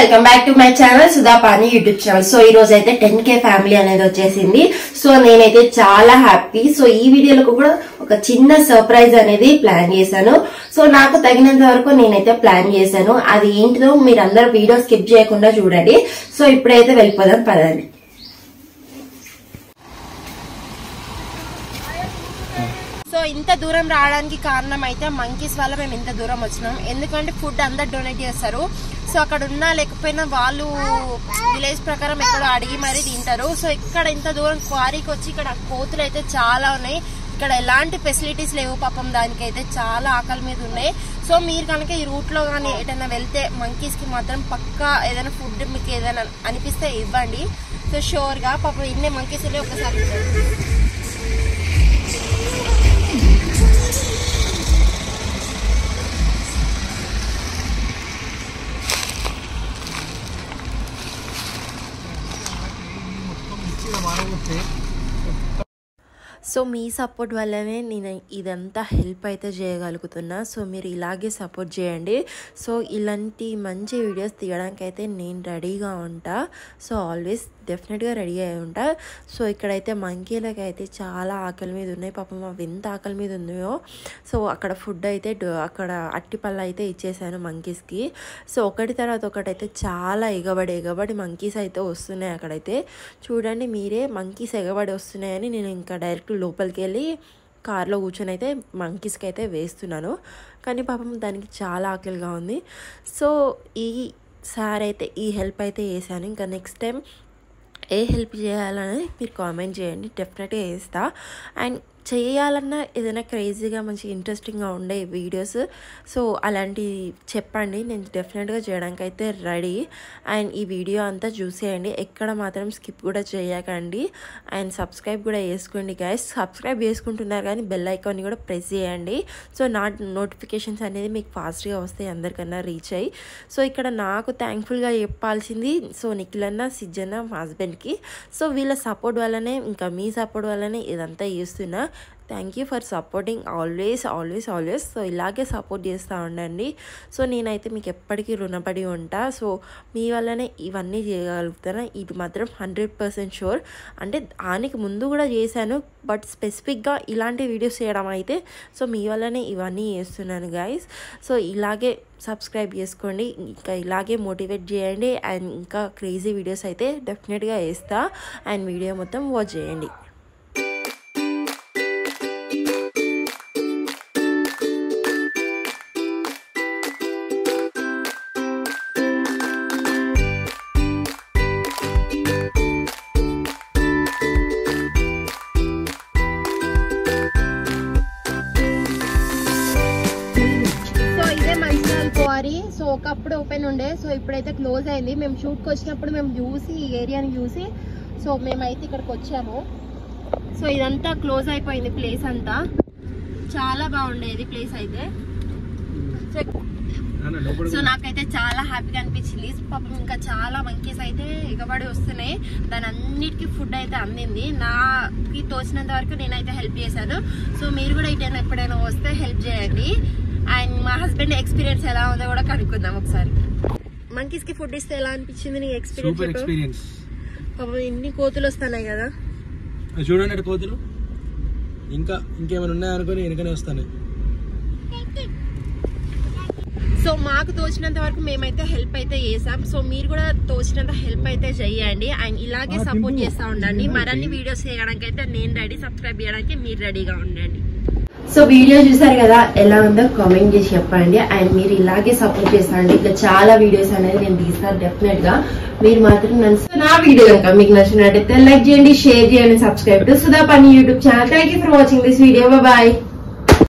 Welcome back to my channel Sudha Pani YouTube channel so ఈ రోజు అయితే టెన్ కే ఫ్యామిలీ అనేది వచ్చేసింది సో నేనైతే చాలా హ్యాపీ సో ఈ వీడియోలో కూడా ఒక చిన్న సర్ప్రైజ్ అనేది ప్లాన్ చేశాను సో నాకు తగినంత వరకు నేనైతే ప్లాన్ చేశాను అది ఏంటిదో మీరు అందరు వీడియో స్కిప్ చేయకుండా చూడండి సో ఇప్పుడైతే వెళ్ళిపోదాం పదండి సో ఇంత దూరం రావడానికి కారణం అయితే మంకీస్ వల్ల మేము ఇంత దూరం వచ్చినాం ఎందుకంటే ఫుడ్ అందరు డొనేట్ చేస్తారు సో అక్కడ ఉన్నా లేకపోయినా వాళ్ళు విలేజ్ ప్రకారం ఎక్కడ అడిగి మరీ తింటారు సో ఇక్కడ ఇంత దూరం క్వారీకి వచ్చి ఇక్కడ కోతులు అయితే చాలా ఉన్నాయి ఇక్కడ ఎలాంటి ఫెసిలిటీస్ లేవు పాపం దానికైతే చాలా ఆకలి మీద ఉన్నాయి సో మీరు కనుక ఈ రూట్ లో కానీ ఎటైనా వెళ్తే మంకీస్ కి మాత్రం పక్కా ఏదైనా ఫుడ్ మీకు ఏదైనా అనిపిస్తే ఇవ్వండి సో షూర్ గా పాపం ఇన్ని మంకీస్ ఉన్నాయి ఒకసారి చూడండి. సో మీ సపోర్ట్ వల్లనే నేను ఇదంతా హెల్ప్ అయితే చేయగలుగుతున్నా సో మీరు ఇలాగే సపోర్ట్ చేయండి సో ఇలాంటి మంచి వీడియోస్ తీయడానికి అయితే నేను రెడీగా ఉంటా సో ఆల్వేస్ డెఫినెట్గా రెడీ అయి ఉంటా సో ఇక్కడైతే మంకీలకి అయితే చాలా ఆకలి మీద ఉన్నాయి పాపం అవి ఎంత ఆకలి మీద ఉన్నాయో సో అక్కడ ఫుడ్ అయితే డ- అక్కడ అట్టిపళ్ళు అయితే ఇచ్చేసాను మంకీస్కి సో ఒకటి తర్వాత ఒకటి అయితే చాలా ఎగబడి ఎగబడి మంకీస్ అయితే వస్తున్నాయి అక్కడైతే చూడండి మీరే మంకీస్ ఎగబడి వస్తున్నాయని నేను ఇంకా డైరెక్ట్ లోపలికి వెళ్ళి కార్లో కూర్చొని అయితే మంకీస్కి అయితే వేస్తున్నాను కానీ పాపం దానికి చాలా ఆకలిగా ఉంది సో ఈ సార్ అయితే ఈ హెల్ప్ అయితే చేశాను ఇంకా నెక్స్ట్ టైం ఏ హెల్ప్ చేయాలని మీరు కామెంట్ చేయండి డెఫినెట్గా చేస్తా అండ్ చేయాలన్నా ఏదైనా క్రేజీగా మంచి ఇంట్రెస్టింగ్గా ఉండే వీడియోస్ సో అలాంటివి చెప్పండి నేను డెఫినెట్గా చేయడానికి అయితే రెడీ అండ్ ఈ వీడియో అంతా చూసేయండి ఎక్కడ మాత్రం స్కిప్ కూడా చేయకండి అండ్ సబ్స్క్రైబ్ కూడా చేసుకోండి గైస్ సబ్స్క్రైబ్ చేసుకుంటున్నారు కానీ బెల్ ఐకాన్ని కూడా ప్రెస్ చేయండి సో నా నోటిఫికేషన్స్ అనేది మీకు ఫాస్ట్గా వస్తాయి అందరికన్నా రీచ్ అయ్యి సో ఇక్కడ నాకు థ్యాంక్ఫుల్గా చెప్పాల్సింది సో నిఖిలన్న సిజ్జన్న మా హస్బెండ్కి సో వీళ్ళ సపోర్ట్ వల్లనే ఇంకా మీ సపోర్ట్ వల్లనే ఇదంతా చేస్తున్నా thank you for supporting always always always so ఇలాగే సపోర్ట్ చేస్తూ ఉండండి సో నేనైతే మీకు ఎప్పటికీ రుణపడి ఉంటా సో మీ వల్లనే ఇవన్నీ చేయగలుగుతాను ఇది మాత్రం హండ్రెడ్ పర్సెంట్ షూర్ అంటే దానికి ముందు కూడా చేశాను బట్ స్పెసిఫిక్గా ఇలాంటి వీడియోస్ చేయడం అయితే సో మీ వల్లనే ఇవన్నీ చేస్తున్నాను గైస్ సో ఇలాగే సబ్స్క్రైబ్ చేసుకోండి ఇంకా ఇలాగే మోటివేట్ చేయండి అండ్ ఇంకా క్రేజీ వీడియోస్ అయితే డెఫినెట్గా వేస్తా అండ్ వీడియో మొత్తం వాచ్ చేయండి సో ఇదే మంచిర్యాల క్వారీ సో ఒకప్పుడు ఓపెన్ ఉండే సో ఇప్పుడైతే క్లోజ్ అయింది మేము షూట్కి వచ్చినప్పుడు మేము చూసి ఈ ఏరియాని చూసి సో మేమైతే ఇక్కడికి వచ్చాము సో ఇదంతా క్లోజ్ అయిపోయింది ప్లేస్ అంతా చాలా బాగుండేది ప్లేస్ అయితే సో సో నాకైతే చాలా హ్యాపీగా అనిపించింది పాపం ఇంకా చాలా మంకీస్ అయితే ఎగబడి వస్తున్నాయి దాని అన్నిటికీ ఫుడ్ అయితే అందింది నాకు తోచినంత వరకు నేనైతే హెల్ప్ చేశాను సో మీరు కూడా ఇటైనా ఎప్పుడైనా వస్తే హెల్ప్ చేయండి అండ్ మా హస్బెండ్ ఎక్స్పీరియన్స్ ఎలా ఉందో కూడా కనుక్కుందాం ఒకసారి మంకీస్ కి ఫుడ్ ఇస్తే ఎలా అనిపించింది నీ సూపర్ ఎక్స్పీరియన్స్ ఎక్స్పీరియన్స్ పాపం ఎన్ని కోతులు వస్తున్నాయి కదా చూడండి అటు కోతులు ఇంకా ఇంకేమైనా ఉన్నాయనుకొని వెనకనే వస్తాను సో మాకు తోచినంత వరకు మేమైతే హెల్ప్ అయితే చేసాం సో మీరు కూడా తోచినంత హెల్ప్ అయితే చేయండి అండ్ ఇలాగే సపోర్ట్ చేస్తా ఉండండి మరిన్ని వీడియోస్ చేయడానికి అయితే నేను రెడీ సబ్స్క్రైబ్ చేయడానికి మీరు రెడీగా ఉండండి సో వీడియో చూసారు కదా ఎలా ఉందో కామెంట్ చేసి చెప్పండి అండ్ మీరు ఇలాగే సపోర్ట్ చేస్తాండి ఇట్లా చాలా వీడియోస్ అనేది నేను తీస్తాను డెఫినెట్ గా మీరు మాత్రం నన్ను సో నా వీడియో కనుక మీకు నచ్చినట్టయితే లైక్ చేయండి షేర్ చేయండి subscribe to Sudha Pani YouTube channel thank you for watching this video bye